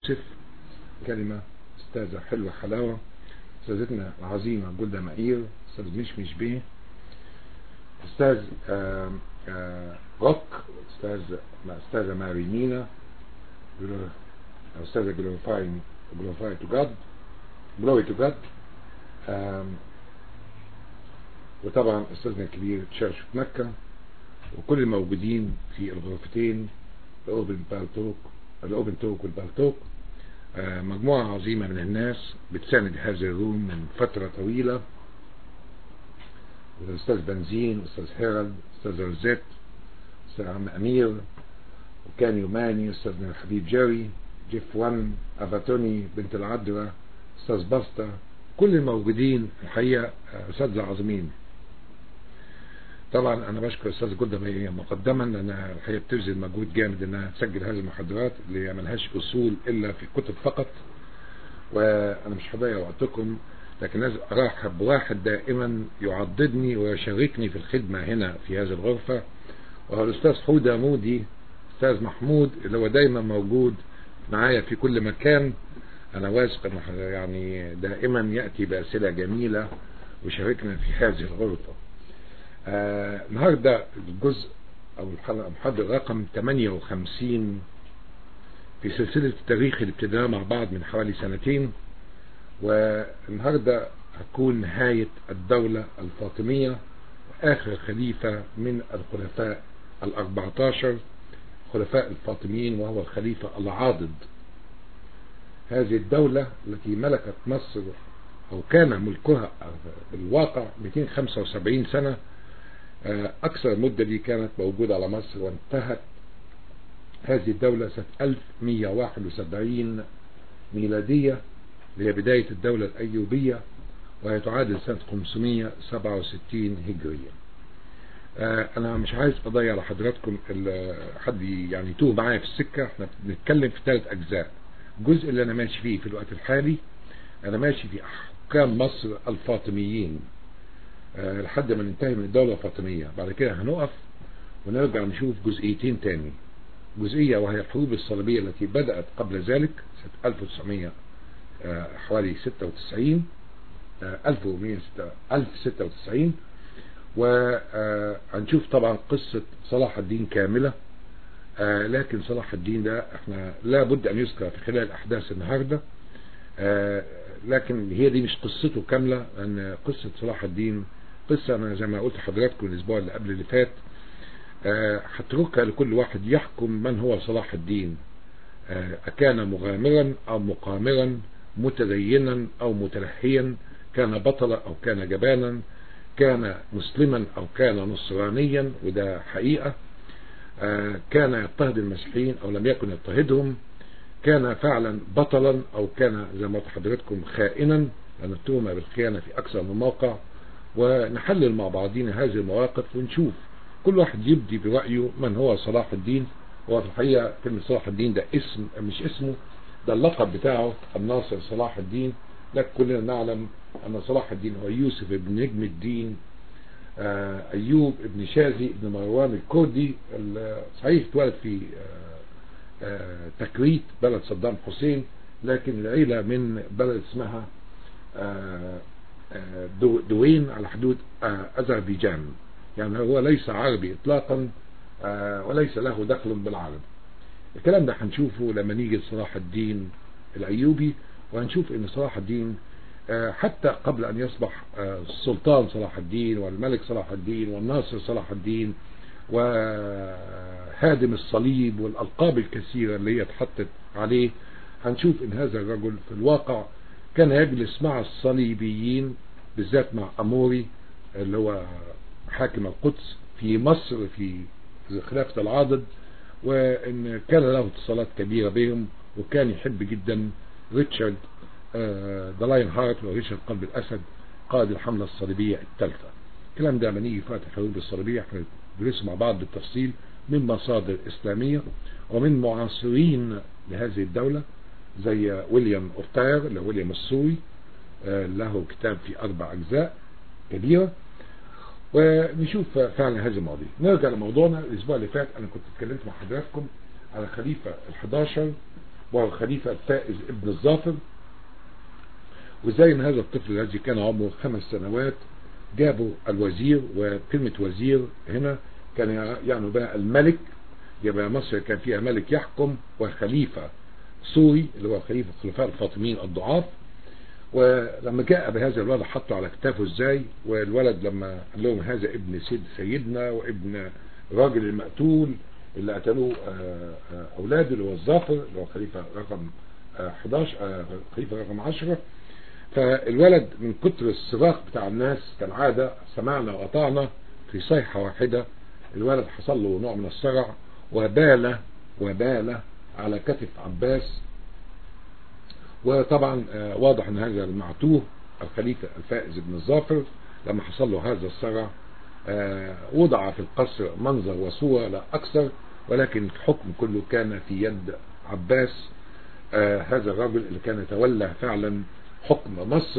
يوسف كلمة أستاذة حلوة حلاوة أستاذتنا العظيمة جلدة مائير أستاذ مشمش بيه أستاذ آه آه روك أستاذ أستاذة ماري مينا أستاذة جلوفاي جلوفاي تو جاد جلوي تو جاد وطبعا أستاذنا الكبير تشارش في مكة وكل الموجودين في الغرفتين الأوبن بالتوك الأوبن توك والبالتوك مجموعة عظيمة من الناس بتساند هذا الروم من فترة طويلة الأستاذ بنزين أستاذ هيرالد أستاذ روزيت أستاذ عم أمير وكان يوماني أستاذنا الحبيب جاري جيف وان أفاتوني بنت العذراء أستاذ بسطة كل الموجودين الحقيقة أساتذة عظيمين طبعا انا بشكر الاستاذ جده مائية مقدما لانها الحقيقه بتبذل مجهود جامد انها تسجل هذه المحاضرات اللي ملهاش اصول الا في الكتب فقط وانا مش هضيع وقتكم لكن لازم ارحب بواحد دائما يعضدني ويشاركني في الخدمه هنا في هذه الغرفه وهو الاستاذ حوده مودي استاذ محمود اللي هو دايما موجود معايا في كل مكان انا واثق انه يعني دائما ياتي باسئله جميله ويشاركنا في هذه الغرفه آه النهاردة الجزء او المحاضرة رقم 58 في سلسلة التاريخ اللي ابتديناها مع بعض من حوالي سنتين والنهاردة هتكون نهاية الدولة الفاطمية آخر خليفة من الخلفاء الأربعتاشر خلفاء الفاطميين وهو الخليفة العاضد هذه الدولة التي ملكت مصر أو كان ملكها بالواقع 275 سنة أكثر المدة دي كانت موجودة على مصر وانتهت هذه الدولة سنة 1171 ميلادية اللي هي بداية الدولة الأيوبية وهي تعادل سنة 567 هجرية أنا مش عايز أضيع على حضراتكم حد يعني يتوه معايا في السكة احنا بنتكلم في ثلاث أجزاء الجزء اللي أنا ماشي فيه في الوقت الحالي أنا ماشي في أحكام مصر الفاطميين أه لحد ما ننتهي من الدولة الفاطمية بعد كده هنقف ونرجع نشوف جزئيتين تاني جزئية وهي الحروب الصليبية التي بدأت قبل ذلك سنة 1900 أه حوالي 96 أه 1096 وهنشوف طبعا قصة صلاح الدين كاملة لكن صلاح الدين ده احنا لابد ان يذكر في خلال احداث النهارده لكن هي دي مش قصته كاملة لأن قصة صلاح الدين قصة أنا زي ما قلت لحضراتكم الأسبوع اللي قبل اللي فات هتركها لكل واحد يحكم من هو صلاح الدين أكان مغامرا أو مقامرا متدينا أو متلحيا كان بطلا أو كان جبانا كان مسلما أو كان نصرانيا وده حقيقة كان يضطهد المسيحيين أو لم يكن يضطهدهم كان فعلا بطلا او كان زي ما حضرتكم خائنا لان التهمه بالخيانه في اكثر من موقع ونحلل مع بعضنا هذه المواقف ونشوف كل واحد يبدي برايه من هو صلاح الدين هو في الحقيقه كلمه صلاح الدين ده اسم مش اسمه ده اللقب بتاعه الناصر صلاح الدين لكن كلنا نعلم ان صلاح الدين هو يوسف بن نجم الدين ايوب ابن شازي ابن مروان الكردي صحيح اتولد في تكريت بلد صدام حسين لكن العيلة من بلد اسمها دوين على حدود أذربيجان يعني هو ليس عربي إطلاقا وليس له دخل بالعرب الكلام ده هنشوفه لما نيجي لصلاح الدين الأيوبي وهنشوف ان صلاح الدين حتى قبل أن يصبح السلطان صلاح الدين والملك صلاح الدين والناصر صلاح الدين وهادم الصليب والألقاب الكثيرة اللي هي اتحطت عليه هنشوف ان هذا الرجل في الواقع كان يجلس مع الصليبيين بالذات مع أموري اللي هو حاكم القدس في مصر في خلافة العاضد وان كان له اتصالات كبيرة بهم وكان يحب جدا ريتشارد ذا لاين هارت وريتشارد قلب الأسد قائد الحملة الصليبية الثالثة الكلام ده لما نيجي فاتح الحروب الصليبية ندرسه مع بعض بالتفصيل من مصادر إسلامية ومن معاصرين لهذه الدولة زي ويليام أورتاير اللي هو ويليام السوري له كتاب في أربع أجزاء كبيرة ونشوف فعلا هذه المواضيع نرجع لموضوعنا الأسبوع اللي فات أنا كنت اتكلمت مع حضراتكم على الخليفة ال11 وهو الخليفة الفائز ابن الظافر وزي ما هذا الطفل الذي كان عمره خمس سنوات جابوا الوزير وكلمة وزير هنا كان يعني بقى الملك يبقى مصر كان فيها ملك يحكم وخليفة سوري اللي هو خليفة الخلفاء الفاطميين الضعاف ولما جاء بهذا الولد حطه على كتافه ازاي والولد لما قال لهم هذا ابن سيد سيدنا وابن الراجل المقتول اللي قتلوه اولاده اللي هو الظافر اللي هو خليفة رقم 11 خليفة رقم 10 فالولد من كتر الصراخ بتاع الناس كالعادة سمعنا وقطعنا في صيحة واحدة الولد حصل له نوع من الصرع وبال وبال على كتف عباس وطبعا واضح ان هذا المعتوه الخليفة الفائز بن الظافر لما حصل له هذا الصرع وضع في القصر منظر وصورة لا أكثر ولكن الحكم كله كان في يد عباس هذا الرجل اللي كان يتولى فعلا حكم مصر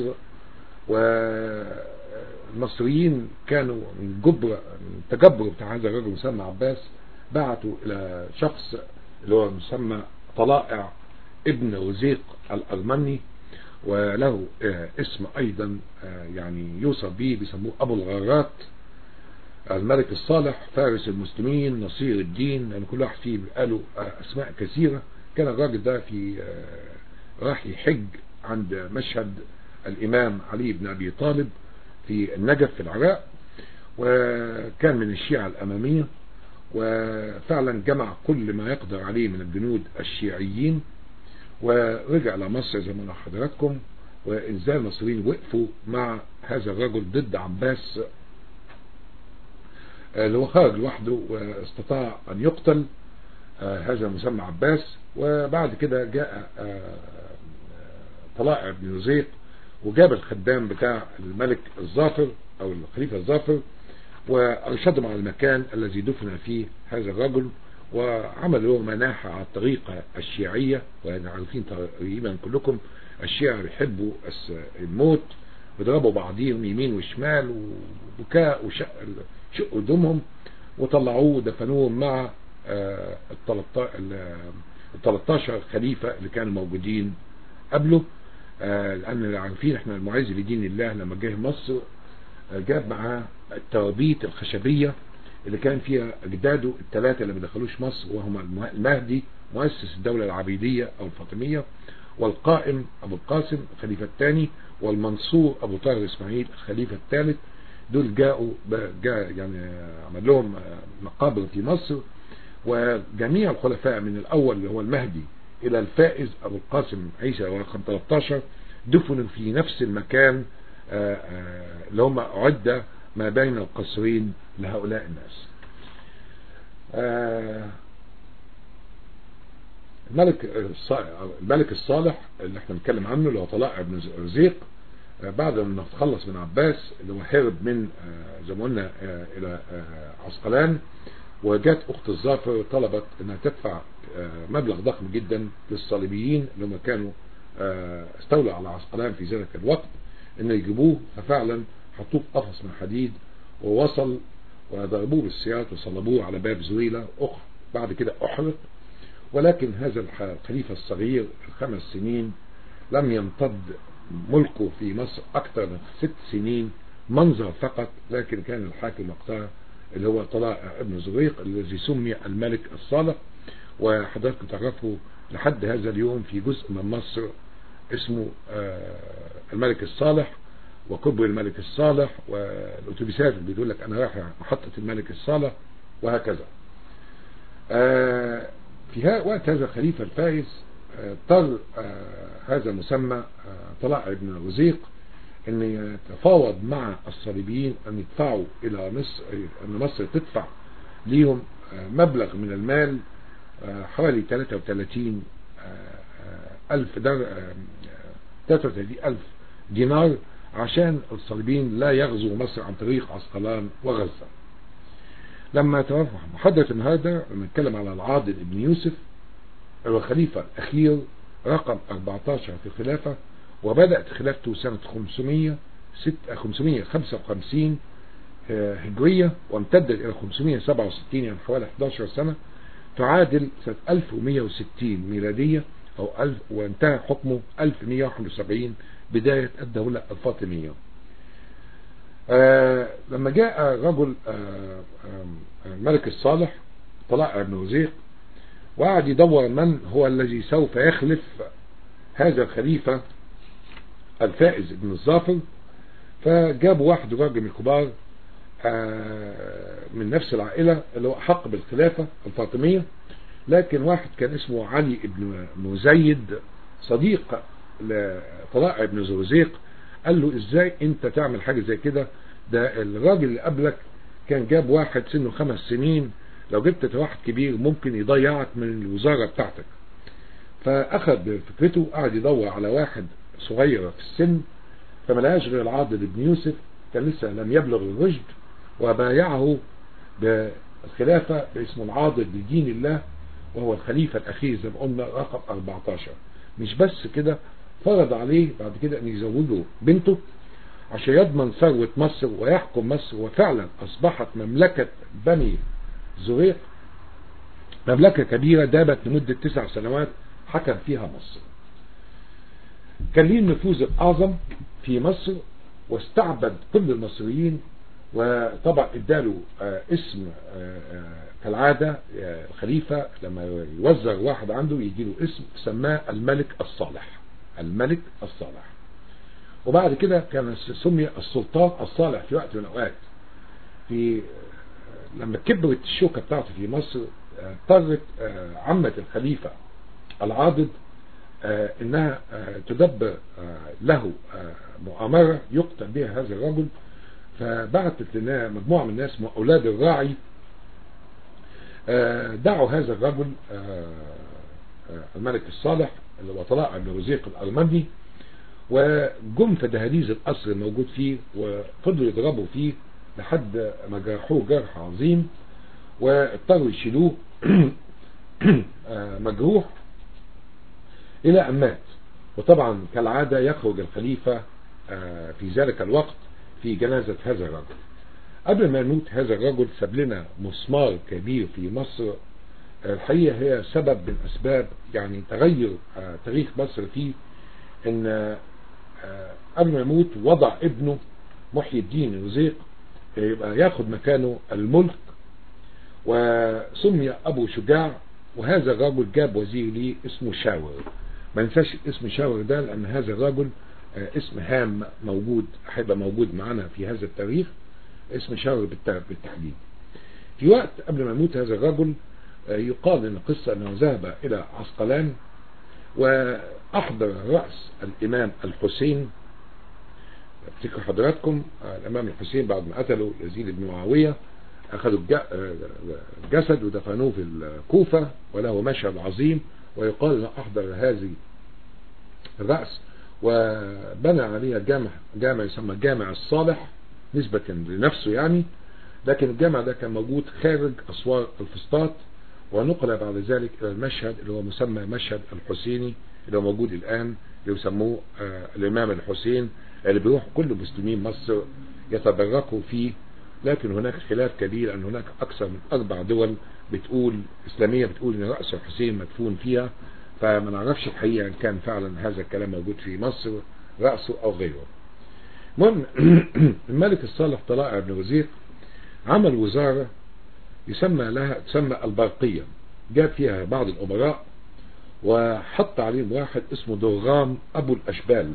والمصريين كانوا من جبر من التجبر بتاع هذا الرجل مسمى عباس بعتوا إلى شخص اللي هو مسمى طلائع ابن وزيق الأرمني وله اسم أيضا يعني يوصف به بيسموه أبو الغارات الملك الصالح فارس المسلمين نصير الدين يعني كل واحد فيه قالوا أسماء كثيرة كان الراجل ده في راح يحج عند مشهد الإمام علي بن أبي طالب في النجف في العراق وكان من الشيعة الأمامية وفعلا جمع كل ما يقدر عليه من الجنود الشيعيين ورجع لمصر زي ما قلنا حضراتكم وإنزال المصريين وقفوا مع هذا الرجل ضد عباس اللي هو خرج لوحده واستطاع أن يقتل هذا المسمى عباس وبعد كده جاء طلائع بن زيد وجاب الخدام بتاع الملك الظافر أو الخليفة الظافر وأرشدهم على المكان الذي دفن فيه هذا الرجل وعمل له مناحة على الطريقة الشيعية وأنا عارفين تقريبا كلكم الشيعة بيحبوا الموت وضربوا بعضيهم يمين وشمال وبكاء وشق شق قدامهم وطلعوه ودفنوه مع ال 13 خليفة اللي كانوا موجودين قبله لأن عارفين احنا المعز لدين الله لما جه مصر جاب معاه التوابيت الخشبية اللي كان فيها أجداده الثلاثة اللي ما دخلوش مصر وهم المهدي مؤسس الدولة العبيدية أو الفاطمية والقائم أبو القاسم الخليفة الثاني والمنصور أبو طاهر إسماعيل الخليفة الثالث دول جاءوا جاء يعني عمل لهم مقابر في مصر وجميع الخلفاء من الأول اللي هو المهدي إلى الفائز أبو القاسم عيسى رقم 13 دفنوا في نفس المكان اللي هم أعد ما بين القصرين لهؤلاء الناس الملك الملك الصالح اللي احنا بنتكلم عنه اللي هو طلائع بن رزيق بعد ما تخلص من عباس اللي هو هرب من زي ما قلنا الى عسقلان وجات اخت الظافر طلبت انها تدفع مبلغ ضخم جدا للصليبيين اللي هم كانوا استولوا على عسقلان في ذلك الوقت ان يجيبوه ففعلا حطوه في قفص من حديد ووصل وضربوه بالسياط وصلبوه على باب زويلة أخرى بعد كده أحرق ولكن هذا الخليفة الصغير الخمس سنين لم يمتد ملكه في مصر أكثر من ست سنين منظر فقط لكن كان الحاكم وقتها اللي هو طلائع ابن زريق الذي سمي الملك الصالح وحضراتكم تعرفوا لحد هذا اليوم في جزء من مصر اسمه الملك الصالح وكبر الملك الصالح والاتوبيسات اللي بيقول لك انا رايح محطة الملك الصالح وهكذا في وقت هذا الخليفة الفائز اضطر هذا المسمى طلائع ابن وزيق ان يتفاوض مع الصليبيين ان يدفعوا الى مصر ان مصر تدفع ليهم مبلغ من المال حوالي 33 ألف در 33 ألف دينار عشان الصليبيين لا يغزوا مصر عن طريق عسقلان وغزة لما توفى محدث النهارده لما نتكلم على العاضل ابن يوسف هو الخليفة الأخير رقم 14 في الخلافة وبدأت خلافته سنة 500 555 هجرية وامتدت إلى 567 يعني حوالي 11 سنة تعادل سنة 1160 ميلادية أو ألف وانتهى حكمه 1171 بداية الدولة الفاطمية آه لما جاء رجل آه الملك الصالح طلع بن وزيق وقعد يدور من هو الذي سوف يخلف هذا الخليفة الفائز بن الظافر فجابوا واحد راجل من الكبار من نفس العائلة اللي هو أحق بالخلافة الفاطمية لكن واحد كان اسمه علي بن مزيد صديق لطلائع بن زوزيق قال له ازاي انت تعمل حاجة زي كده ده الراجل اللي قبلك كان جاب واحد سنه خمس سنين لو جبت واحد كبير ممكن يضيعك من الوزارة بتاعتك فأخذ فكرته قعد يدور على واحد صغير في السن فملقاش غير العاضل بن يوسف كان لسه لم يبلغ الرشد وبايعه بالخلافة باسم العاضل لدين الله وهو الخليفة الأخير زي ما قلنا رقم 14 مش بس كده فرض عليه بعد كده أن يزوجه بنته عشان يضمن ثروة مصر ويحكم مصر وفعلا أصبحت مملكة بني زريق مملكة كبيرة دابت لمدة تسع سنوات حكم فيها مصر كان ليه النفوذ الأعظم في مصر واستعبد كل المصريين وطبعا اداله اسم كالعادة الخليفة لما يوزع واحد عنده يجي له اسم سماه الملك الصالح الملك الصالح وبعد كده كان سمي السلطان الصالح في وقت من الأوقات في لما كبرت الشوكة بتاعته في مصر اضطرت عمة الخليفة العاضد انها تدبر له مؤامرة يقتل بها هذا الرجل فبعثت لنا مجموعة من الناس من أولاد الراعي دعوا هذا الرجل الملك الصالح اللي هو طلائع بن رزيق الأرمني وجم في دهاليز القصر الموجود فيه وفضلوا يضربوا فيه لحد ما جرحوه جرح عظيم واضطروا يشيلوه مجروح إلى أن مات وطبعا كالعادة يخرج الخليفة في ذلك الوقت في جنازة هذا الرجل قبل ما يموت هذا الرجل ساب لنا مسمار كبير في مصر الحقيقة هي سبب من أسباب يعني تغير تاريخ مصر فيه ان قبل ما يموت وضع ابنه محي الدين الوزيق يبقى ياخد مكانه الملك وسمي أبو شجاع وهذا الرجل جاب وزير ليه اسمه شاور ما ننساش اسم شاور ده لأن هذا الرجل اسم هام موجود هيبقى موجود معنا في هذا التاريخ اسم شاور بالتحديد في وقت قبل ما يموت هذا الرجل يقال ان القصة انه ذهب الى عسقلان واحضر رأس الامام الحسين افتكر حضراتكم الامام الحسين بعد ما قتلوا يزيد بن معاوية اخذوا الجسد ودفنوه في الكوفة وله مشهد عظيم ويقال انه احضر هذه الرأس وبنى عليها جامع جامع يسمى جامع الصالح نسبة لنفسه يعني لكن الجامع ده كان موجود خارج أسوار الفسطاط ونقل بعد ذلك إلى المشهد اللي هو مسمى مشهد الحسيني اللي هو موجود الآن اللي يسموه آه الإمام الحسين اللي بيروح كل مسلمين مصر يتبركوا فيه لكن هناك خلاف كبير أن هناك أكثر من أربع دول بتقول إسلامية بتقول أن رأس الحسين مدفون فيها فما نعرفش الحقيقة إن كان فعلا هذا الكلام موجود في مصر رأسه أو غيره المهم الملك الصالح طلائع بن وزير عمل وزارة يسمى لها تسمى البرقية جاب فيها بعض الأمراء وحط عليهم واحد اسمه درغام أبو الأشبال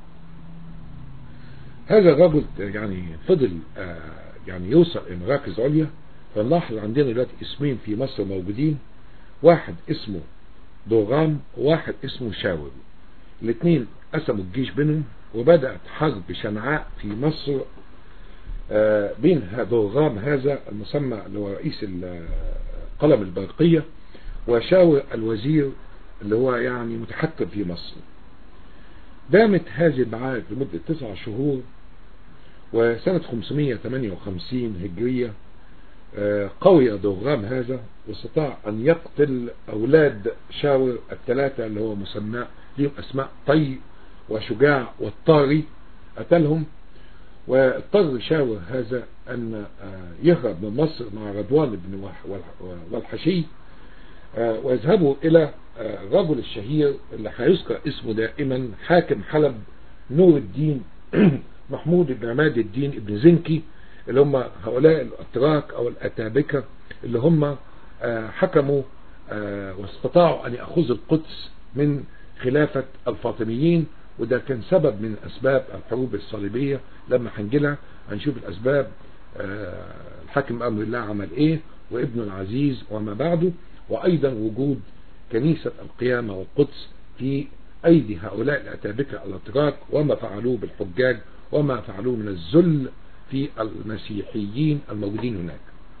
هذا الرجل يعني فضل يعني يوصل إلى مراكز عليا فنلاحظ عندنا دلوقتي اسمين في مصر موجودين واحد اسمه دوغام وواحد اسمه شاور الاثنين قسموا الجيش بينهم وبدأت حرب شنعاء في مصر بين دوغام هذا المسمى اللي هو رئيس قلم البرقية وشاور الوزير اللي هو يعني متحكم في مصر دامت هذه المعارك لمدة تسع شهور وسنة 558 هجرية قوي دوغام هذا واستطاع أن يقتل أولاد شاور الثلاثة اللي هو مسمى لهم أسماء طي وشجاع والطاري قتلهم واضطر شاور هذا أن يهرب من مصر مع رضوان بن والحشي ويذهبوا إلى الرجل الشهير اللي هيذكر اسمه دائما حاكم حلب نور الدين محمود بن عماد الدين ابن زنكي اللي هم هؤلاء الأتراك أو الأتابكة اللي هم حكموا واستطاعوا أن يأخذوا القدس من خلافة الفاطميين وده كان سبب من أسباب الحروب الصليبية لما هنجيلها هنشوف الأسباب الحاكم أمر الله عمل إيه وابنه العزيز وما بعده وأيضا وجود كنيسة القيامة والقدس في أيدي هؤلاء الأتابكة الأتراك وما فعلوه بالحجاج وما فعلوه من الذل في المسيحيين الموجودين هناك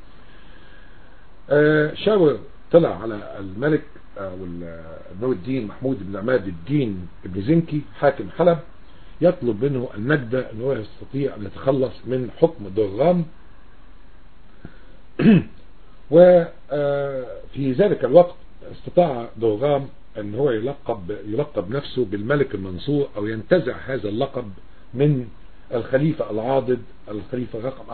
شاور طلع على الملك نور الدين محمود بن عماد الدين بن زنكي حاكم حلب يطلب منه النجدة أنه يستطيع أن يتخلص من حكم درغام وفي ذلك الوقت استطاع درغام أن هو يلقب, يلقب نفسه بالملك المنصور أو ينتزع هذا اللقب من الخليفة العاضد الخليفة رقم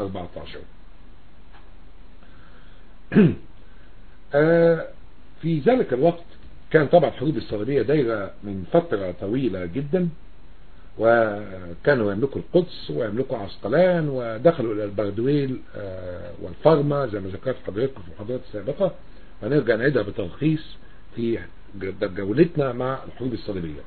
14 في ذلك الوقت كان طبعا الحروب الصليبية دايرة من فترة طويلة جدا وكانوا يملكوا القدس ويملكوا عسقلان ودخلوا إلى البردويل والفرما زي ما ذكرت حضرتكم في المحاضرات السابقة ونرجع نعيدها بتلخيص في جولتنا مع الحروب الصليبية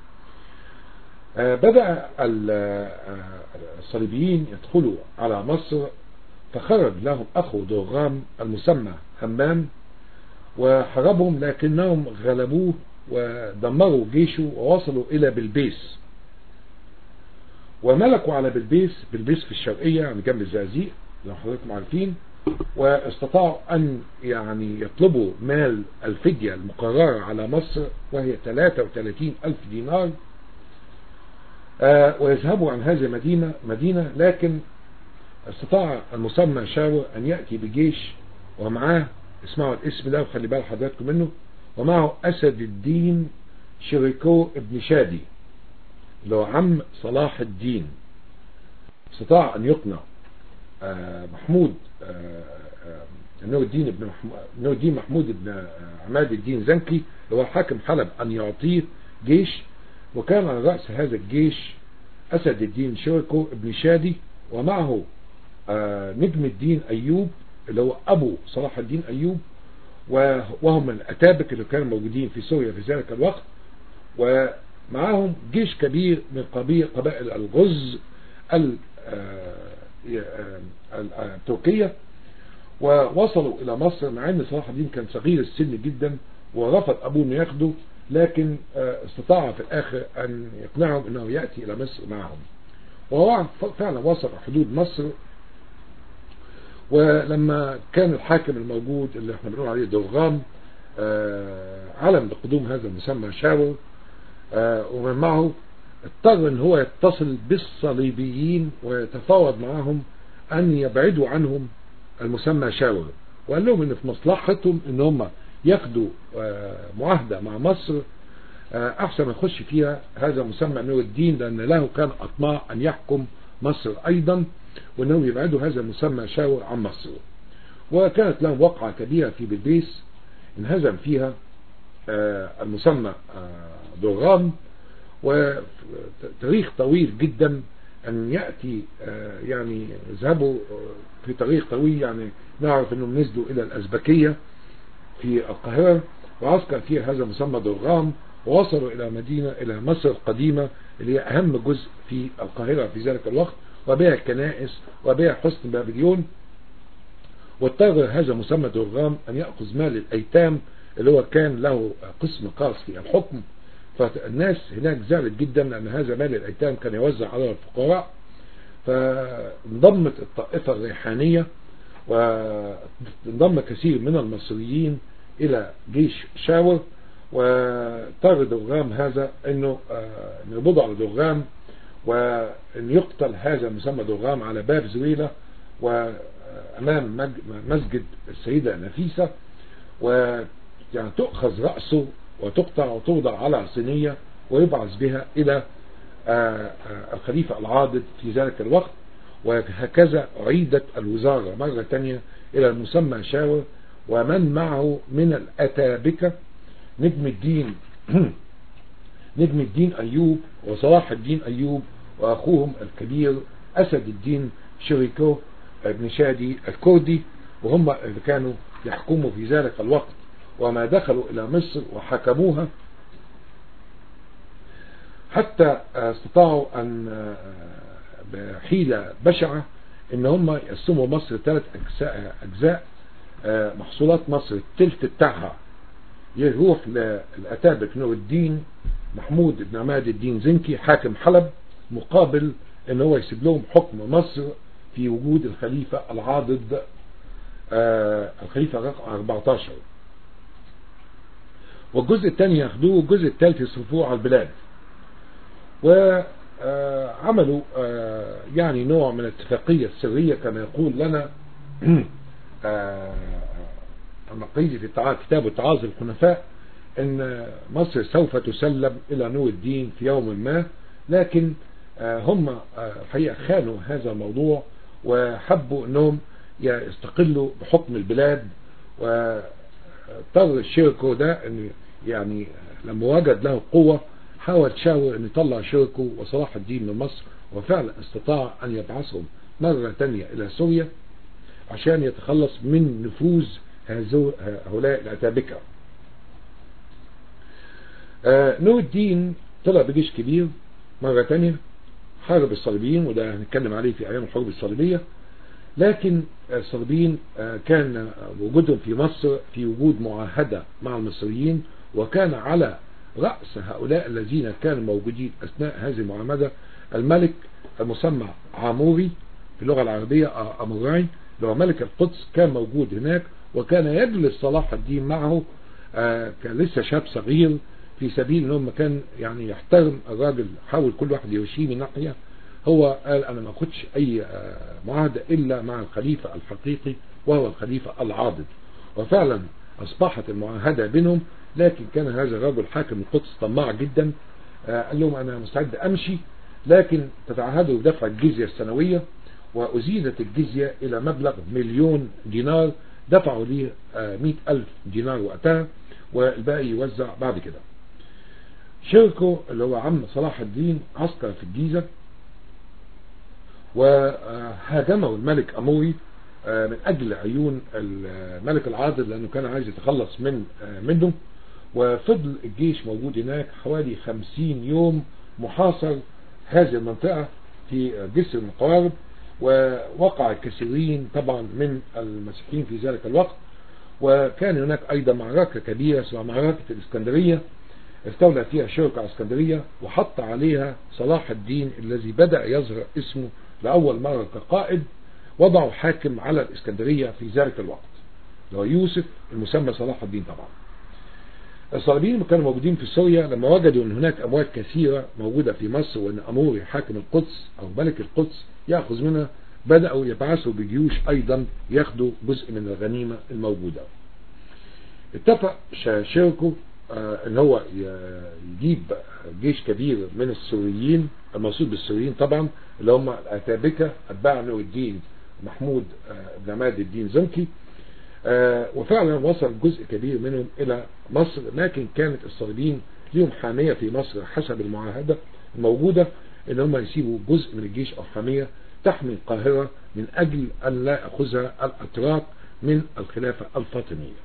بدأ الصليبيين يدخلوا على مصر فخرج لهم أخو درغام المسمى همام وحربهم لكنهم غلبوه ودمروا جيشه ووصلوا إلى بلبيس وملكوا على بلبيس بلبيس في الشرقية يعني جنب الزقازيق لو حضراتكم عارفين واستطاعوا أن يعني يطلبوا مال الفدية المقررة على مصر وهي 33 ألف دينار آه ويذهبوا عن هذه المدينة مدينة لكن استطاع المسمى شاور أن يأتي بجيش ومعاه اسمعوا الاسم ده وخلي بال حضراتكم منه ومعه أسد الدين شريكو ابن شادي اللي هو عم صلاح الدين استطاع أن يقنع آه محمود آه نور الدين ابن محمود نور الدين محمود ابن عماد الدين زنكي اللي هو حاكم حلب أن يعطيه جيش وكان على رأس هذا الجيش أسد الدين شركو ابن شادي ومعه آه نجم الدين أيوب اللي هو أبو صلاح الدين أيوب وهم الأتابك اللي كانوا موجودين في سوريا في ذلك الوقت ومعهم جيش كبير من قبائل الغز التركية ووصلوا إلى مصر مع أن صلاح الدين كان صغير السن جدا ورفض أبوه أنه ياخده لكن استطاع في الآخر أن يقنعهم أنه يأتي إلى مصر معهم وهو فعلا وصل حدود مصر ولما كان الحاكم الموجود اللي احنا بنقول عليه دوغام علم بقدوم هذا المسمى شاور ومن معه اضطر ان هو يتصل بالصليبيين ويتفاوض معهم ان يبعدوا عنهم المسمى شاور وقال لهم ان في مصلحتهم ان هم ياخدوا معاهدة مع مصر احسن ما يخش فيها هذا مسمى نور الدين لان له كان اطماع ان يحكم مصر ايضا وانهم يبعدوا هذا المسمى شاور عن مصر وكانت لهم وقعة كبيرة في بلبيس انهزم فيها المسمى دوغام وتاريخ طويل جدا ان يأتي يعني يذهبوا في طريق طويل يعني نعرف انهم نزلوا الى الازبكية في القاهرة وعسكر فيها هذا مسمى دوغام ووصلوا الى مدينة الى مصر القديمة اللي هي اهم جزء في القاهرة في ذلك الوقت وبيع كنائس وبيع حسن بابليون واضطر هذا مسمى دوغام ان يأخذ مال الايتام اللي هو كان له قسم خاص في الحكم فالناس هناك زعلت جدا لان هذا مال الايتام كان يوزع على الفقراء فانضمت الطائفة الريحانية وانضم كثير من المصريين الى جيش شاور واضطر دوغام هذا انه يقبضوا على دوغام وان يقتل هذا المسمى دوغام على باب زويلة وامام مسجد السيدة نفيسة ويعني تؤخذ رأسه وتقطع وتوضع على صينية ويبعث بها الى الخليفة العاضد في ذلك الوقت وهكذا عيدت الوزارة مرة تانية الى المسمى شاور ومن معه من الاتابكة نجم الدين نجم الدين أيوب وصلاح الدين أيوب وأخوهم الكبير أسد الدين شريكو ابن شادي الكردي وهم اللي كانوا يحكموا في ذلك الوقت وما دخلوا إلى مصر وحكموها حتى استطاعوا أن بحيلة بشعة ان هم يقسموا مصر ثلاث أجزاء, أجزاء محصولات مصر التلت بتاعها يروح للأتابك نور الدين محمود بن عماد الدين زنكي حاكم حلب مقابل ان هو يسيب لهم حكم مصر في وجود الخليفة العاضد الخليفة رقم 14 والجزء الثاني ياخدوه والجزء الثالث يصرفوه على البلاد وعملوا يعني نوع من الاتفاقية السرية كما يقول لنا المقريزي في كتاب التعاظ الخنفاء ان مصر سوف تسلم الى نور الدين في يوم ما لكن هم الحقيقة خانوا هذا الموضوع وحبوا انهم يستقلوا بحكم البلاد واضطر الشيركو ده ان يعني لما وجد له قوة حاول تشاور ان يطلع شيركو وصلاح الدين من مصر وفعلا استطاع ان يبعثهم مرة تانية الى سوريا عشان يتخلص من نفوذ هؤلاء الاتابكة نور الدين طلع بجيش كبير مرة تانية حارب الصليبيين وده هنتكلم عليه في ايام الحروب الصليبية لكن الصليبيين كان وجودهم في مصر في وجود معاهدة مع المصريين وكان على رأس هؤلاء الذين كانوا موجودين أثناء هذه المعاهدة الملك المسمى عاموري في اللغة العربية أموراي اللي هو ملك القدس كان موجود هناك وكان يجلس صلاح الدين معه كان لسه شاب صغير في سبيل انه كان يعني يحترم الراجل حاول كل واحد يوشيه من ناحية هو قال انا ما اخدش اي معاهدة الا مع الخليفة الحقيقي وهو الخليفة العاضد وفعلا اصبحت المعاهدة بينهم لكن كان هذا الرجل حاكم القدس طماع جدا قال لهم انا مستعد امشي لكن تتعهدوا بدفع الجزية السنوية وازيدت الجزية الى مبلغ مليون دينار دفعوا ليه مئة الف دينار وقتها والباقي يوزع بعد كده شركه اللي هو عم صلاح الدين عسكر في الجيزة وهاجمه الملك أموري من أجل عيون الملك العاضد لأنه كان عايز يتخلص من منه وفضل الجيش موجود هناك حوالي خمسين يوم محاصر هذه المنطقة في جسر المقارب ووقع الكثيرين طبعا من المسيحيين في ذلك الوقت وكان هناك أيضا معركة كبيرة اسمها معركة الإسكندرية استولى فيها شركة على اسكندرية وحط عليها صلاح الدين الذي بدأ يظهر اسمه لأول مرة كقائد وضعوا حاكم على الإسكندرية في ذلك الوقت اللي هو يوسف المسمى صلاح الدين طبعا الصليبيين كانوا موجودين في سوريا لما وجدوا ان هناك اموال كثيرة موجودة في مصر وان اموري حاكم القدس او ملك القدس يأخذ منها بدأوا يبعثوا بجيوش ايضا ياخدوا جزء من الغنيمة الموجودة اتفق شيركو ان هو يجيب جيش كبير من السوريين المقصود بالسوريين طبعا اللي هم الاتابكة اتباع نور الدين محمود بن عماد الدين زنكي وفعلا وصل جزء كبير منهم الى مصر لكن كانت الصليبيين ليهم حامية في مصر حسب المعاهدة الموجودة ان هم يسيبوا جزء من الجيش او حامية تحمي القاهرة من اجل ان لا ياخذها الاتراك من الخلافة الفاطمية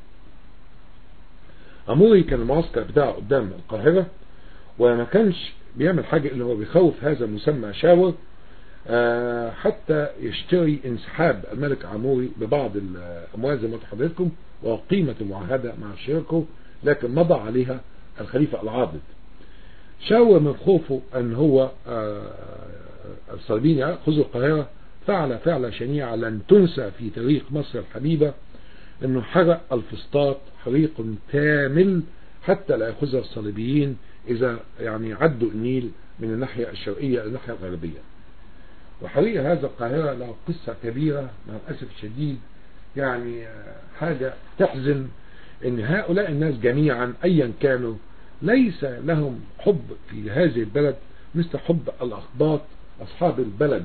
اموري كان المعسكر بتاعه قدام القاهرة وما كانش بيعمل حاجة اللي هو بيخوف هذا المسمى شاور أه حتى يشتري انسحاب الملك عموري ببعض الاموال زي ما قلت لحضرتكم وقيمة المعاهدة مع شيركو لكن مضى عليها الخليفة العاضد شاور من خوفه ان هو أه الصليبيين يأخذوا القاهرة فعل فعل شنيعة لن تنسى في تاريخ مصر الحبيبة انه حرق الفسطاط حريق كامل حتى لا يأخذها الصليبيين اذا يعني عدوا النيل من الناحية الشرقية الى الناحية الغربية وحريق هذا القاهرة له قصة كبيرة مع الأسف الشديد يعني حاجة تحزن ان هؤلاء الناس جميعا ايا كانوا ليس لهم حب في هذه البلد مثل حب الاخباط اصحاب البلد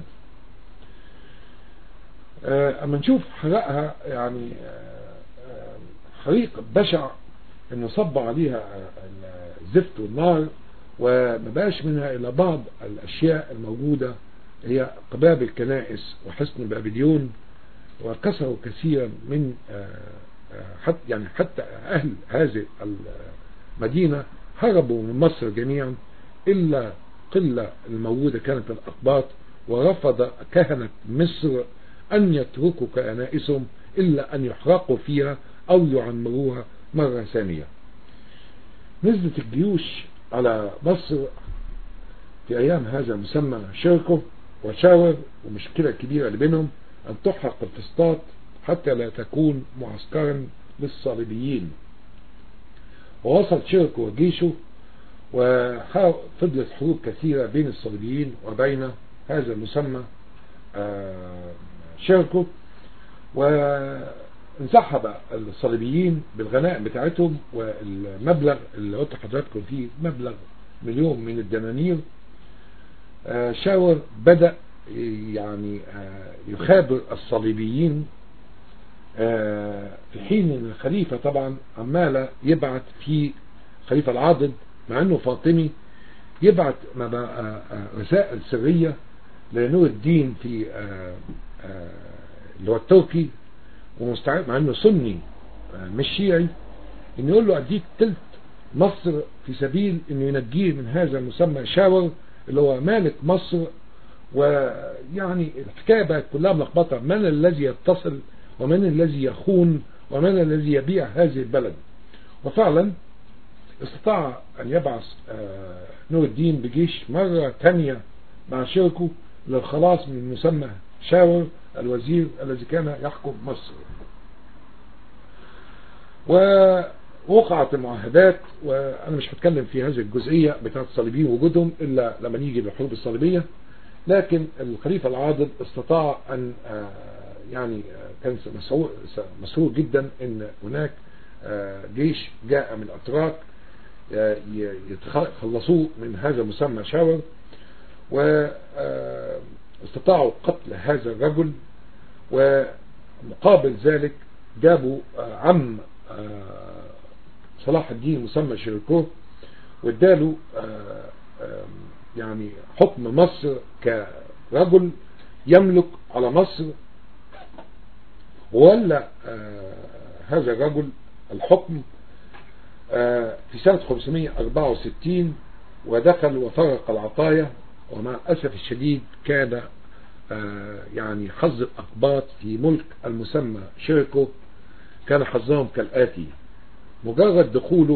اما نشوف حرقها يعني حريق بشع انه صب عليها الزفت والنار وما بقاش منها الا بعض الاشياء الموجودة هي قباب الكنائس وحصن بابليون وكسروا كثيرا من حتى يعني حتى اهل هذه المدينة هربوا من مصر جميعا الا قلة الموجودة كانت الاقباط ورفض كهنة مصر ان يتركوا كنائسهم الا ان يحرقوا فيها او يعمروها مرة ثانية نزلت الجيوش على مصر في ايام هذا المسمى شركه وشاور ومشكلة كبيرة اللي بينهم ان تحرق الفسطاط حتى لا تكون معسكرا للصليبيين ووصل شركه وجيشه وفضلت حروب كثيرة بين الصليبيين وبين هذا المسمى شركه وانسحب الصليبيين بالغنائم بتاعتهم والمبلغ اللي قلت لحضراتكم فيه مبلغ مليون من الدنانير شاور بدأ يعني يخابر الصليبيين في حين ان الخليفة طبعا عمالة يبعت في خليفة العاضد مع انه فاطمي يبعت رسائل سرية لنور الدين في اللي هو التركي ومستعد مع انه سني مش شيعي ان يقول له اديك تلت مصر في سبيل انه ينجيه من هذا المسمى شاور اللي هو مالك مصر ويعني الحكاية بقت كلها ملخبطة من الذي يتصل ومن الذي يخون ومن الذي يبيع هذه البلد وفعلا استطاع ان يبعث نور الدين بجيش مرة تانية مع شركه للخلاص من مسمى شاور الوزير الذي كان يحكم مصر ووقعت المعاهدات وانا مش هتكلم في هذه الجزئية بتاعت الصليبيين وجودهم الا لما نيجي للحروب الصليبية لكن الخليفة العاضل استطاع ان يعني كان مسرور جدا ان هناك جيش جاء من الاتراك يتخلصوه من هذا المسمى شاور واستطاعوا قتل هذا الرجل ومقابل ذلك جابوا عم صلاح الدين مسمى شيركوه واداله يعني حكم مصر كرجل يملك على مصر وولى هذا الرجل الحكم في سنة 564 ودخل وفرق العطايا ومع الأسف الشديد كان يعني حظ الأقباط في ملك المسمى شركه كان حظهم كالآتي مجرد دخوله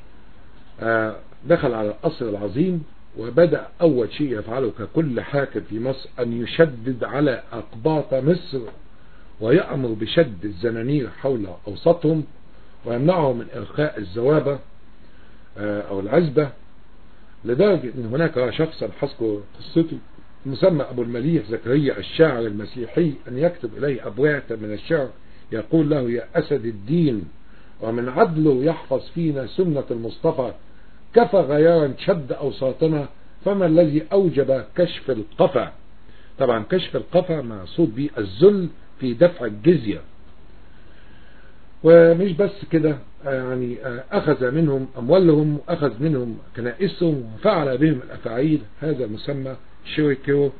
دخل على القصر العظيم وبدأ أول شيء يفعله ككل حاكم في مصر أن يشدد على أقباط مصر ويأمر بشد الزنانير حول أوسطهم ويمنعهم من إلقاء الزوابة أو العزبة لدرجة أن هناك شخصا حسب قصته مسمى أبو المليح زكريا الشاعر المسيحي أن يكتب إليه أبوات من الشعر يقول له يا أسد الدين ومن عدله يحفظ فينا سنة المصطفى كفى غيارا شد أوساطنا فما الذي أوجب كشف القفا طبعا كشف القفا مقصود به الذل في دفع الجزية ومش بس كده يعني أخذ منهم أموالهم وأخذ منهم كنائسهم وفعل بهم الأفاعيل هذا مسمى شيركيو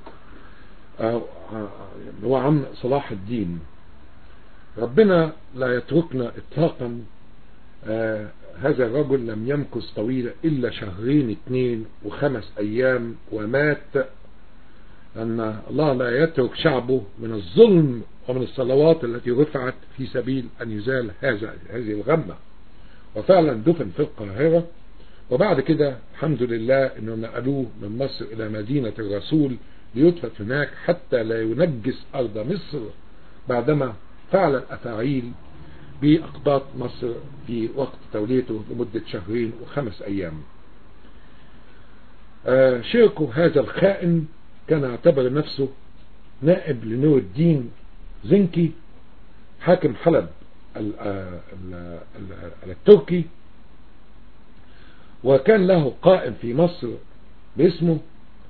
هو عم صلاح الدين ربنا لا يتركنا اطلاقا هذا الرجل لم يمكث طويلا إلا شهرين اثنين وخمس أيام ومات أن الله لا يترك شعبه من الظلم ومن الصلوات التي رفعت في سبيل أن يزال هذا هذه الغمة وفعلا دفن في القاهرة وبعد كده الحمد لله أنهم نقلوه من مصر إلى مدينة الرسول ليدفن هناك حتى لا ينجس أرض مصر بعدما فعل الأفاعيل بأقباط مصر في وقت توليته لمدة شهرين وخمس أيام آه شيركو هذا الخائن كان يعتبر نفسه نائب لنور الدين زنكي حاكم حلب التركي وكان له قائم في مصر باسمه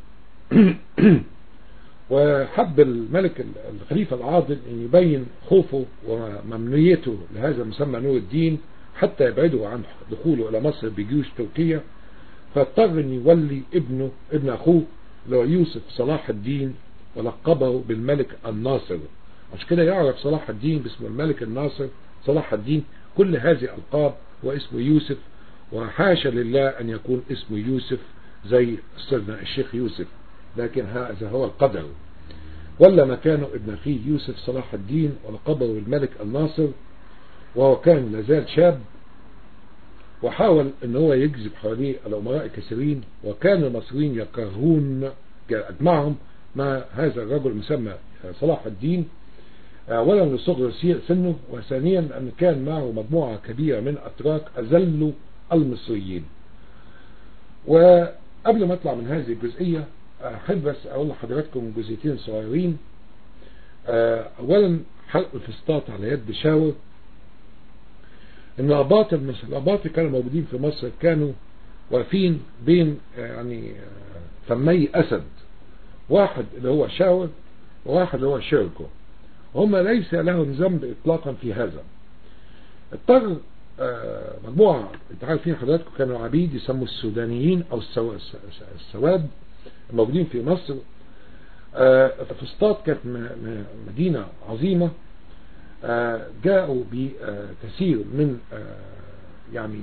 وحب الملك الخليفة العاضل ان يبين خوفه وممنويته لهذا المسمى نور الدين حتى يبعدوا عن دخوله إلى مصر بجيوش تركية فاضطر أن يولي ابنه ابن أخوه اللي هو يوسف صلاح الدين ولقبه بالملك الناصر عشان كده يعرف صلاح الدين باسم الملك الناصر صلاح الدين كل هذه الألقاب واسمه يوسف وحاشا لله أن يكون اسمه يوسف زي سيدنا الشيخ يوسف لكن هذا هو القدر ولا مكانه ابن أخيه يوسف صلاح الدين ولقبه الملك الناصر وهو كان لازال شاب وحاول ان هو يجذب حواليه الامراء الكثيرين وكان المصريين يكرهون اجمعهم مع هذا الرجل المسمى صلاح الدين اولا لصغر سنه وثانيا ان كان معه مجموعة كبيرة من اتراك اذلوا المصريين وقبل ما اطلع من هذه الجزئية احب بس اقول لحضراتكم جزئيتين صغيرين اولا حلق الفسطاط على يد شاور ان اباط المصر الاباط كانوا موجودين في مصر كانوا واقفين بين يعني فمي اسد واحد اللي هو شاور وواحد اللي هو شيركو هم ليس لهم ذنب اطلاقا في هذا اضطر مجموعة انت عارفين حضراتكم كانوا عبيد يسموا السودانيين او السواد الموجودين في مصر فسطاط كانت مدينة عظيمة جاءوا بكثير من يعني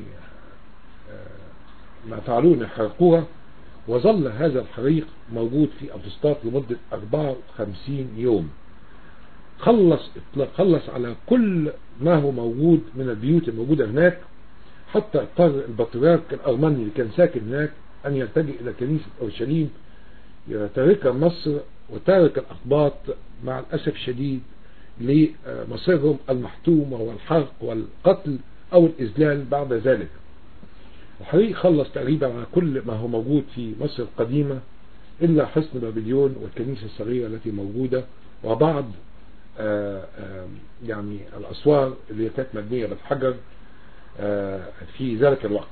ما فعلوه يحرقوها وظل هذا الحريق موجود في أفسطاط لمدة 54 يوم خلص خلص على كل ما هو موجود من البيوت الموجودة هناك حتى اضطر البطريرك الأرمني اللي كان ساكن هناك أن يلتجئ إلى كنيسة أورشليم تارك مصر وتارك الأقباط مع الأسف الشديد لمصيرهم المحتوم وهو الحرق والقتل أو الإذلال بعد ذلك الحريق خلص تقريبا على كل ما هو موجود في مصر القديمة إلا حصن بابليون والكنيسة الصغيرة التي موجودة وبعض آآ آآ يعني الأسوار اللي كانت مبنية بالحجر في ذلك الوقت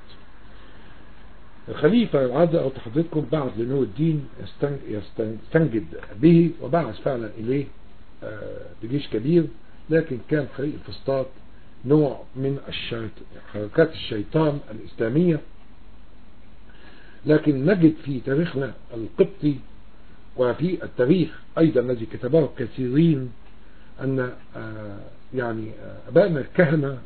الخليفة عاد أو حضرتكم بعث لنور الدين يستنجد به وبعث فعلا إليه بجيش كبير لكن كان فريق الفسطاط نوع من الشيط... حركات الشيطان الإسلامية لكن نجد في تاريخنا القبطي وفي التاريخ أيضا الذي كتبه كثيرين أن يعني أبائنا الكهنة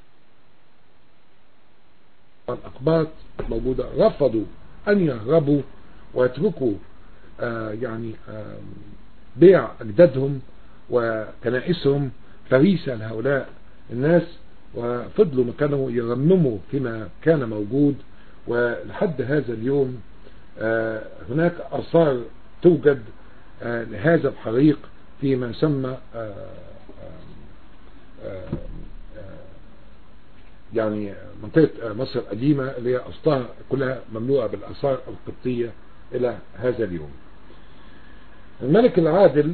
والأقباط موجودة رفضوا أن يهربوا ويتركوا يعني بيع أجدادهم وكنائسهم فريسة لهؤلاء الناس وفضلوا مكانه يرنموا فيما كان موجود ولحد هذا اليوم هناك آثار توجد لهذا الحريق فيما يسمى يعني منطقة مصر القديمة اللي هي أصلها كلها مملوءة بالآثار القبطية إلى هذا اليوم الملك العادل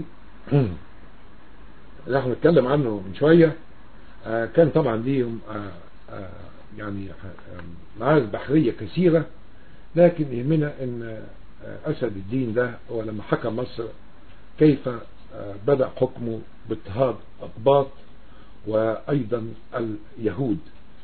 اللي احنا نتكلم عنه من شوية آه كان طبعا ليهم آه آه يعني معارك بحرية كثيرة لكن يهمنا ان اسد الدين ده هو لما حكم مصر كيف بدأ حكمه باضطهاد اقباط وايضا اليهود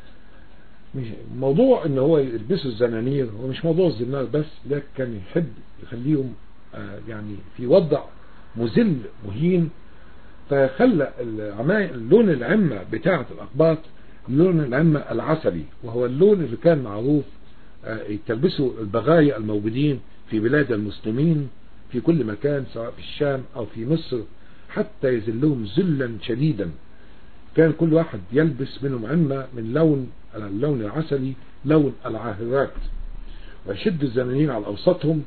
موضوع ان هو يلبسوا الزنانير هو مش موضوع الزنار بس لكن كان يحب يخليهم يعني في وضع مذل مهين فخلى اللون العمة بتاعة الأقباط اللون العمة العسلي وهو اللون اللي كان معروف تلبسه البغايا الموجودين في بلاد المسلمين في كل مكان سواء في الشام أو في مصر حتى يذلهم ذلا شديدا كان كل واحد يلبس منهم عمة من لون اللون العسلي لون العاهرات ويشد الزنانين على أوسطهم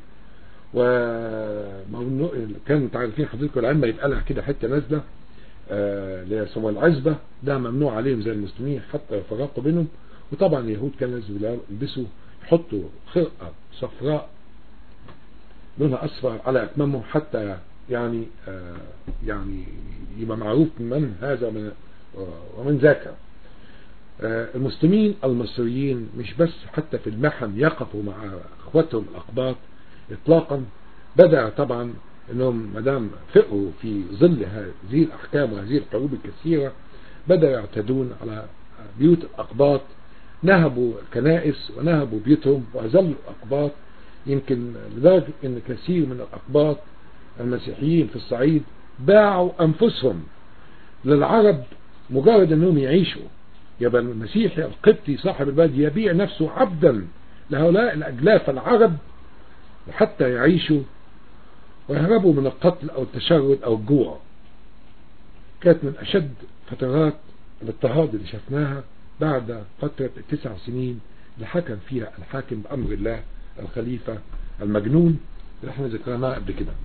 وكان تعرفين حضرتك العلمة يبقى لها كده حتة نازلة اللي هي سموها العزبة ده ممنوع عليهم زي المسلمين حتى يفرقوا بينهم وطبعا اليهود كانوا يلبسوا يحطوا خرقة صفراء لونها أصفر على أكمامهم حتى يعني آه يعني يبقى معروف من هذا من ومن ذاك آه المسلمين المصريين مش بس حتى في المحن يقفوا مع اخواتهم الاقباط اطلاقا بدأ طبعا انهم مدام فقهوا في ظل هذه الاحكام وهذه الحروب الكثيرة بدأوا يعتدون على بيوت الأقباط نهبوا الكنائس ونهبوا بيوتهم وأذلوا الأقباط يمكن لدرجة أن كثير من الأقباط المسيحيين في الصعيد باعوا أنفسهم للعرب مجرد أنهم يعيشوا يبقى المسيحي القبطي صاحب البلد يبيع نفسه عبدا لهؤلاء الأجلاف العرب حتى يعيشوا ويهربوا من القتل أو التشرد أو الجوع كانت من أشد فترات الاضطهاد اللي شفناها بعد فترة التسع سنين اللي حكم فيها الحاكم بأمر الله الخليفة المجنون اللي احنا ذكرناه قبل كده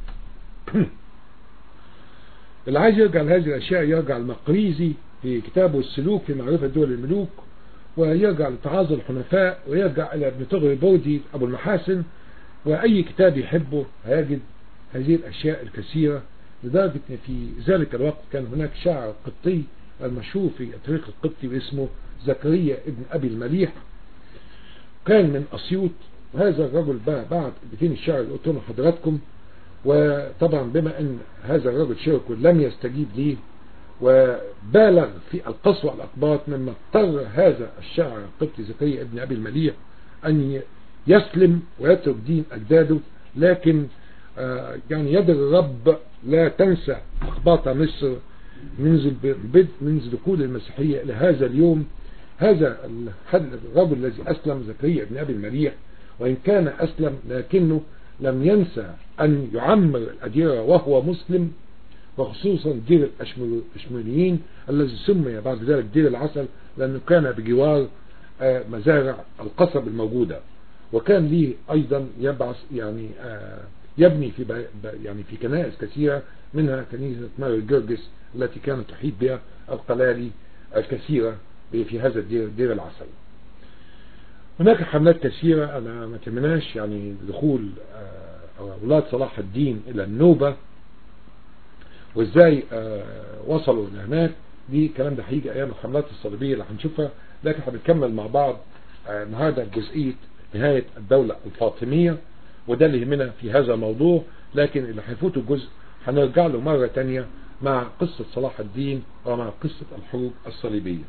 اللي عايز يرجع لهذه الأشياء يرجع المقريزي في كتابه السلوك في معرفة دول الملوك ويرجع لتعاظ الحنفاء ويرجع إلى ابن طغري بودي أبو المحاسن وأي كتاب يحبه هيجد هذه الأشياء الكثيرة لدرجة أن في ذلك الوقت كان هناك شاعر قبطي المشهور في التاريخ القبطي باسمه زكريا ابن أبي المليح كان من أسيوط وهذا الرجل بقى بعد بيتين الشعر اللي قلت لهم حضراتكم وطبعا بما ان هذا الرجل شرك لم يستجيب ليه وبالغ في القسوة الأقباط مما اضطر هذا الشاعر القبطي زكريا ابن أبي المليح أن يسلم ويترك دين أجداده لكن آه يعني يد الرب لا تنسى أقباط مصر منذ البدء منذ دخول المسيحية إلى هذا اليوم هذا الرجل الذي أسلم زكريا ابن أبي المليح وإن كان أسلم لكنه لم ينسى أن يعمر الأديرة وهو مسلم وخصوصا دير الأشمونيين الذي سمي بعد ذلك دير العسل لأنه كان بجوار مزارع القصب الموجودة وكان ليه أيضا يبعث يعني يبني في يعني في كنائس كثيرة منها كنيسة ماري جرجس التي كانت تحيط بها القلالي الكثيرة في هذا الدير دير العسل هناك حملات كثيرة أنا ما تمناش يعني دخول أولاد صلاح الدين إلى النوبة وإزاي وصلوا لهناك دي الكلام ده هيجي أيام الحملات الصليبية اللي هنشوفها لكن هنكمل مع بعض النهارده جزئية نهاية الدولة الفاطمية وده اللي يهمنا في هذا الموضوع لكن اللي هيفوتوا جزء هنرجع له مرة تانية مع قصة صلاح الدين ومع قصة الحروب الصليبية